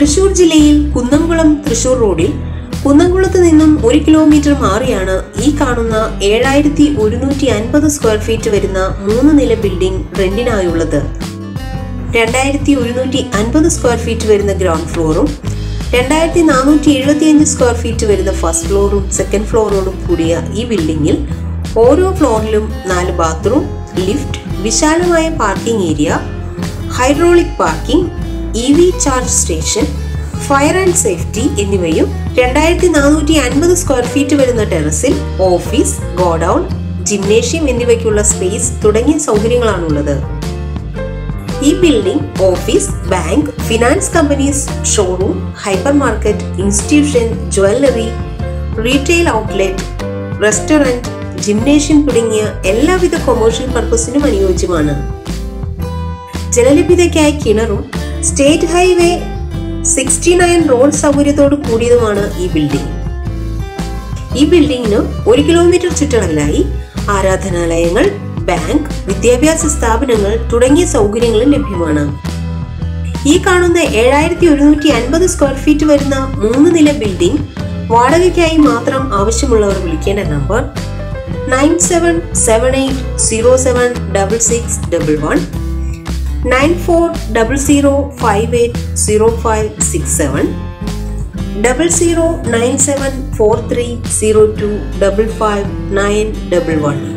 തൃശൂർ ജില്ലയിൽ കുന്നംകുളം തൃശൂർ റോഡിൽ കുന്നംകുളത്ത് നിന്നും ഒരു കിലോമീറ്റർ മാറിയാണ് ഈ കാണുന്ന ഏഴായിരത്തി ഒരുന്നൂറ്റി അൻപത് സ്ക്വയർ ഫീറ്റ് വരുന്ന മൂന്ന് നില ബിൽഡിംഗ് റെന്റിനായുള്ളത് രണ്ടായിരത്തി ഒരുന്നൂറ്റി അൻപത് സ്ക്വയർ ഫീറ്റ് വരുന്ന ഗ്രൗണ്ട് ഫ്ലോറും രണ്ടായിരത്തി നാനൂറ്റി എഴുപത്തിയഞ്ച് സ്ക്വയർ ഫീറ്റ് വരുന്ന ഫസ്റ്റ് ഫ്ലോറും സെക്കൻഡ് ഫ്ലോറോടും കൂടിയ ഈ ബിൽഡിംഗിൽ ഓരോ ഫ്ലോറിലും നാല് ബാത്റൂം ലിഫ്റ്റ് വിശാലമായ parking area hydraulic parking E V charge station fire and safety എന്നിവയും രണ്ടായിരത്തി നാനൂറ്റി അൻപത് സ്ക്വയർ ഫീറ്റ് വരുന്ന ടെറസിൽ ഓഫീസ് ഗോഡൌൺ ജിംനേഷ്യം എന്നിവയ്ക്കുള്ള സ്പേസ് തുടങ്ങിയ സൗകര്യങ്ങളാണുള്ളത് ഈ building office bank finance companies showroom hypermarket institution jewellery retail outlet restaurant gymnasium തുടങ്ങിയ എല്ലാവിധ കൊമേഴ്ഷ്യൽ പർപ്പസിനും അനുയോജ്യമാണ് ജലലഭ്യതയ്ക്കായി കിണറും state highway sixty nine road സൗകര്യത്തോട് കൂടിയതുമാണ് ഈ ബിൽഡിംഗ് ഈ ബിൽഡിംഗിന് ഒരു കിലോമീറ്റർ ചുറ്റളവിലായി ആരാധനാലയങ്ങൾ ബാങ്ക് വിദ്യാഭ്യാസ സ്ഥാപനങ്ങൾ തുടങ്ങിയ സൗകര്യങ്ങളും ലഭ്യമാണ് ഈ കാണുന്ന ഏഴായിരത്തി ഒരുന്നൂറ്റി അൻപത് സ്ക്വയർ ഫീറ്റ് വരുന്ന മൂന്ന് നില ബിൽഡിംഗ് വാടകയ്ക്കായി മാത്രം ആവശ്യമുള്ളവർ വിളിക്കേണ്ട number nine seven seven eight zero seven double six double one nine four double zero five eight zero five six seven double zero nine seven four three zero two double five nine double one